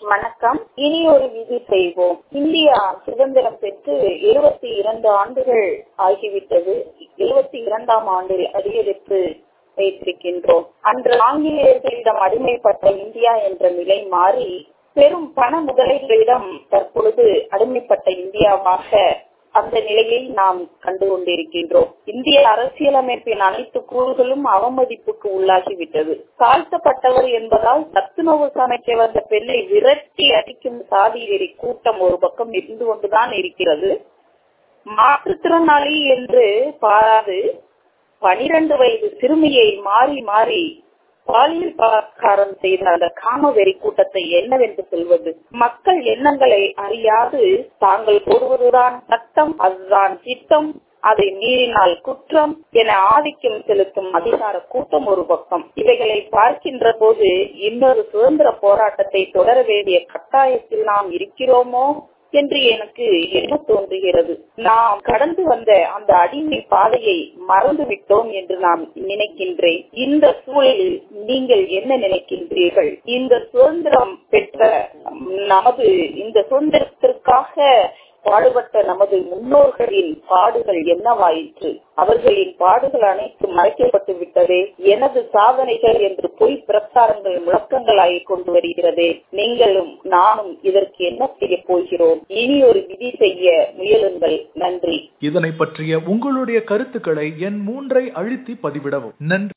வணக்கம் இனி ஒரு விதி செய்வோம் இந்தியா சுதந்திரம் பெற்று எழுபத்தி இரண்டு ஆண்டுகள் ஆகிவிட்டது எழுபத்தி இரண்டாம் ஆண்டில் அடியெடுத்து வைத்திருக்கின்றோம் அன்று ஆங்கிலேயர்களிடம் அடிமைப்பட்ட இந்தியா என்ற நிலை மாறி பெரும் பண முதலைகளிடம் தற்பொழுது அடிமைப்பட்ட இந்தியாவாக அந்த நிலையை நாம் கண்டு கொண்டிருக்கின்றோம் இந்திய அரசியலமைப்பின் அனைத்து கூறுகளும் அவமதிப்புக்கு உள்ளாகிவிட்டது தாழ்த்தப்பட்டவர் என்பதால் சத்துணவு சமைக்க வந்த பெண்ணை விரட்டி அடிக்கும் சாதி வெறி கூட்டம் ஒரு பக்கம் இருந்து கொண்டுதான் இருக்கிறது மாற்றுத்திறனாளி என்று பாராது பனிரெண்டு வயது சிறுமியை மாறி மாறி பாலியல் பலாத்காரம் செய்த அந்த காமவெறி கூட்டத்தை என்னவென்று சொல்வது மக்கள் எண்ணங்களை அறியாது தாங்கள் போடுவதுதான் சட்டம் அதுதான் திட்டம் அதை மீறினால் குற்றம் என ஆதிக்கம் செலுத்தும் அதிகார கூட்டம் ஒரு பக்கம் இவைகளை பார்க்கின்ற போது இன்னொரு சுதந்திர போராட்டத்தை தொடர வேண்டிய கட்டாயத்தில் நாம் இருக்கிறோமோ என்று எனக்கு என்ன தோன்றுகிறது நாம் கடந்து வந்த அந்த அடிமை பாதையை மறந்து விட்டோம் என்று நான் நினைக்கின்றேன் இந்த சூழலில் நீங்கள் என்ன நினைக்கின்றீர்கள் இந்த சுதந்திரம் பெற்ற நமது இந்த சுதந்திரத்திற்காக பாடுபட்ட நமது முன்னோர்களின் பாடுகள் என்னவாயிற்று அவர்களின் பாடுகள் அனைத்தும் மறைக்கப்பட்டு விட்டதே எனது சாதனைகள் என்று பொய் பிரச்சாரங்கள் முழக்கங்களாகி கொண்டு வருகிறதே நீங்களும் நானும் இதற்கு என்ன செய்ய போகிறோம் இனி ஒரு விதி செய்ய முயலுங்கள் நன்றி இதனை பற்றிய உங்களுடைய கருத்துக்களை என் மூன்றை அழுத்தி பதிவிடவும் நன்றி